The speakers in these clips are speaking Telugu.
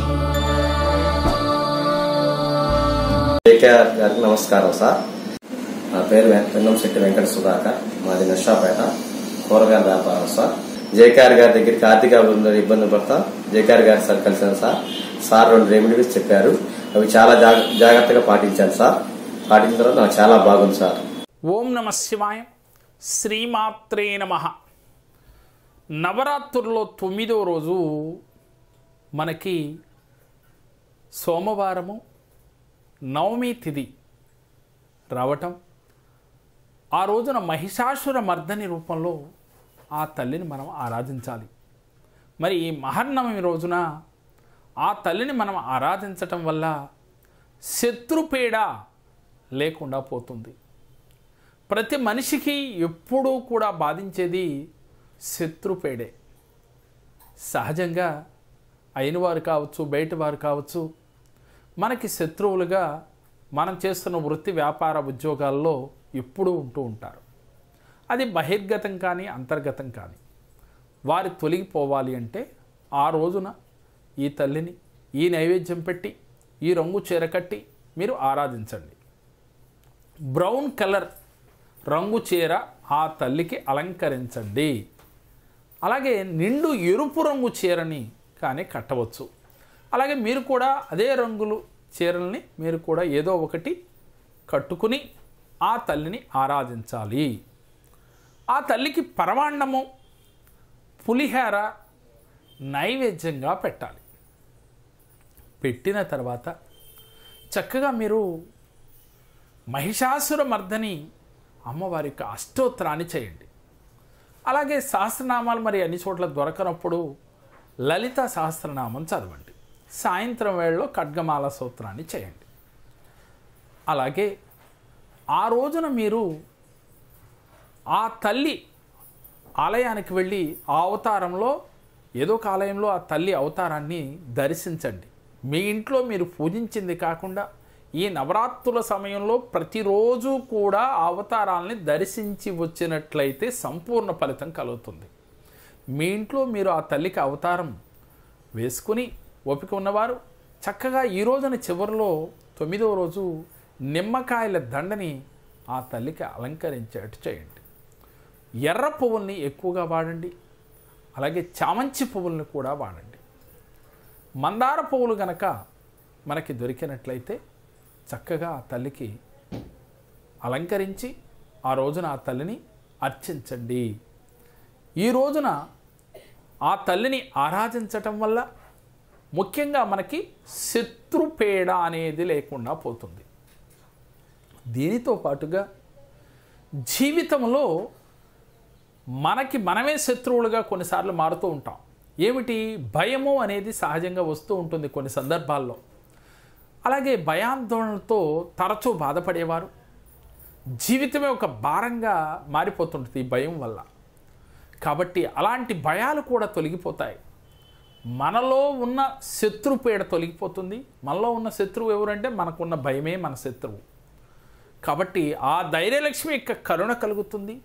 జేకేఆర్ గారికి నమస్కారం సార్ నా పేరు వెం- వెన్నం శెట్టి వెంకట సుధాకర్ మాది నర్షాపేట కూరగాయల వ్యాపారం సార్ జేకేఆర్ గారి దగ్గరికి ఆర్థిక అభివృద్ధిలో ఇబ్బంది పడతా జేకేఆర్ గారి సార్ కలిసాను సార్ సార్ రెండు రెమెడీస్ చెప్పారు అవి చాలా జాగ- జాగ్రత్తగా పాటించాను సార్ పాటించిన తర్వాత నాకు చాలా బాగుంది సార్ ఓం నమ శివాయ శ్రీమాత్రే నమ నవరాత్రుల్లో తొమ్మిదో రోజు మనకి సోమవారము నవమి తిథి రావటం ఆ రోజున మహిషాసుర మర్దని రూపంలో ఆ తల్లిని మనం ఆరాధించాలి మరి ఈ మహర్నవమి రోజున ఆ తల్లిని మనం ఆరాధించటం వల్ల శత్రుపీడ లేకుండా పోతుంది ప్రతి మనిషికి ఎప్పుడూ కూడా బాధించేది శత్రుపేడే సహజంగా అయినవారు కావచ్చు బయట వారు కావచ్చు మనకి శత్రువులుగా మనం చేస్తున్న వృత్తి వ్యాపార ఉద్యోగాల్లో ఎప్పుడూ ఉంటూ ఉంటారు అది బహిర్గతం కానీ అంతర్గతం కానీ వారి తొలగిపోవాలి అంటే ఆ రోజున ఈ తల్లిని ఈ నైవేద్యం పెట్టి ఈ రంగు చీర కట్టి మీరు ఆరాధించండి బ్రౌన్ కలర్ రంగు చీర ఆ తల్లికి అలంకరించండి అలాగే నిండు ఎరుపు రంగు చీరని కానీ కట్టవచ్చు అలాగే మీరు కూడా అదే రంగులు చీరల్ని మీరు కూడా ఏదో ఒకటి కట్టుకుని ఆ తల్లిని ఆరాధించాలి ఆ తల్లికి పరమాన్నము పులిహార నైవేద్యంగా పెట్టాలి పెట్టిన తర్వాత చక్కగా మీరు మహిషాసుర మర్దని అమ్మవారి యొక్క అష్టోత్తరాన్ని చేయండి అలాగే సహస్రనామాలు మరి అన్ని చోట్ల దొరకనప్పుడు లలిత సహస్రనామం చదవండి సాయంత్రం వేళలో ఖడ్గమాల సూత్రాన్ని చేయండి అలాగే ఆ రోజున మీరు ఆ తల్లి ఆలయానికి వెళ్ళి ఆ అవతారంలో ఏదో ఒక ఆలయంలో ఆ తల్లి అవతారాన్ని దర్శించండి మీ ఇంట్లో మీరు పూజించింది కాకుండా ఈ నవరాత్రుల సమయంలో ప్రతిరోజు కూడా ఆ అవతారాలని దర్శించి వచ్చినట్లయితే సంపూర్ణ ఫలితం కలుగుతుంది మీ ఇంట్లో మీరు ఆ తల్లికి అవతారం వేసుకుని ఓపిక ఉన్నవారు చక్కగా ఈ రోజున చివరిలో తొమ్మిదవ రోజు నిమ్మకాయల దండని ఆ తల్లికి అలంకరించేట్టు చేయండి ఎర్ర పువ్వుల్ని ఎక్కువగా వాడండి అలాగే చామంచి పువ్వుల్ని కూడా వాడండి మందార పువ్వులు గనక మనకి దొరికినట్లయితే చక్కగా ఆ తల్లికి అలంకరించి ఆ రోజున ఆ తల్లిని అర్చించండి ఈ రోజున ఆ తల్లిని ఆరాధించటం వల్ల ముఖ్యంగా మనకి శత్రుపేడ అనేది లేకుండా పోతుంది దీనితో పాటుగా జీవితంలో మనకి మనమే శత్రువులుగా కొన్నిసార్లు మారుతూ ఉంటాం ఏమిటి భయము అనేది సహజంగా వస్తూ ఉంటుంది కొన్ని సందర్భాల్లో అలాగే భయాందోళనతో తరచూ బాధపడేవారు జీవితమే ఒక భారంగా మారిపోతుంటుంది ఈ భయం వల్ల కాబట్టి అలాంటి భయాలు కూడా తొలగిపోతాయి మనలో ఉన్న శత్రుపీడ తొలగిపోతుంది మనలో ఉన్న శత్రువు ఎవరంటే మనకున్న భయమే మన శత్రువు కాబట్టి ఆ ధైర్యలక్ష్మి యొక్క కరుణ కలుగుతుంది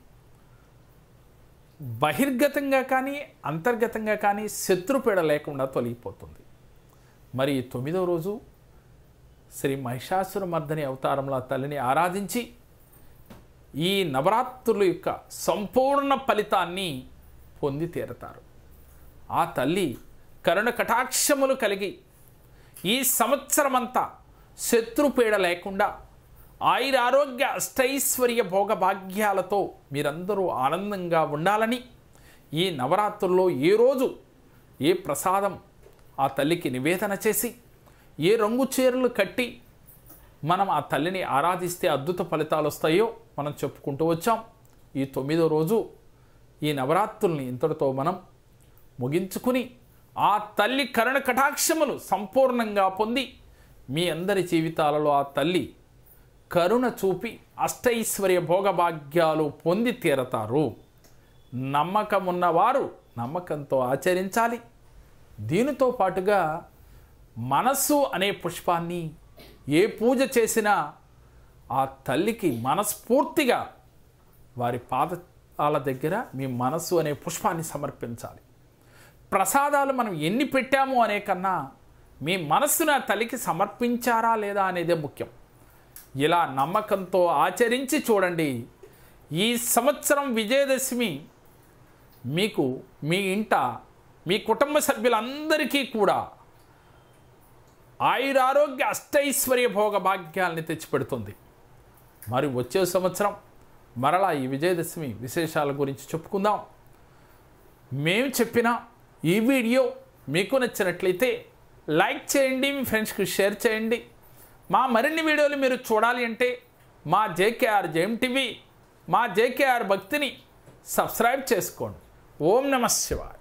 బహిర్గతంగా కానీ అంతర్గతంగా కానీ శత్రుపీడ లేకుండా తొలగిపోతుంది మరి ఈ తొమ్మిదవ రోజు శ్రీ మహిషాసుర మర్దని అవతారంలో ఆ తల్లిని ఆరాధించి ఈ నవరాత్రుల యొక్క సంపూర్ణ ఫలితాన్ని పొంది తీరతారు ఆ తల్లి కరుణ కటాక్షములు కలిగి ఈ సంవత్సరమంతా శత్రుపీడ లేకుండా ఆయుర ఆరోగ్య అష్టైశ్వర్య భోగ భాగ్యాలతో మీరందరూ ఆనందంగా ఉండాలని ఈ నవరాత్రుల్లో ఏ రోజు ఏ ప్రసాదం ఆ తల్లికి నివేదన చేసి ఏ రంగు చీరలు కట్టి మనం ఆ తల్లిని ఆరాధిస్తే అద్భుత ఫలితాలు వస్తాయో మనం చెప్పుకుంటూ వచ్చాం ఈ తొమ్మిదో రోజు ఈ నవరాత్రుల్ని ఇంతటితో మనం ముగించుకుని ఆ తల్లి కరుణ కటాక్షములు సంపూర్ణంగా పొంది మీ అందరి జీవితాలలో ఆ తల్లి కరుణ చూపి అష్టైశ్వర్య భోగభాగ్యాలు పొంది తీరతారు నమ్మకం ఉన్నవారు నమ్మకంతో ఆచరించాలి దీనితో పాటుగా మనస్సు అనే పుష్పాన్ని ఏ పూజ చేసినా ఆ తల్లికి మనస్ఫూర్తిగా వారి పాదాల దగ్గర మీ మనస్సు అనే పుష్పాన్ని సమర్పించాలి ప్రసాదాలు మనం ఎన్ని పెట్టాము అనే కన్నా మీ మనస్సును ఆ తల్లికి సమర్పించారా లేదా అనేదే ముఖ్యం ఇలా నమ్మకంతో ఆచరించి చూడండి ఈ సంవత్సరం విజయదశమి మీకు మీ ఇంట మీ కుటుంబ సభ్యులందరికీ కూడా ఆయురారోగ్య అష్టైశ్వర్య భోగ భాగ్యాల్ని తెచ్చిపెడుతుంది మరి వచ్చే సంవత్సరం మరలా ఈ విజయదశమి విశేషాల గురించి చెప్పుకుందాం మేము చెప్పిన ఈ వీడియో మీకు నచ్చినట్లయితే లైక్ చేయండి మీ ఫ్రెండ్స్కి షేర్ చేయండి మా మరిన్ని వీడియోలు మీరు చూడాలి అంటే మా జేకేఆర్ జేఎం టీవీ మా జేకేఆర్ భక్తిని సబ్స్క్రైబ్ చేసుకోండి ఓం నమ శివాయ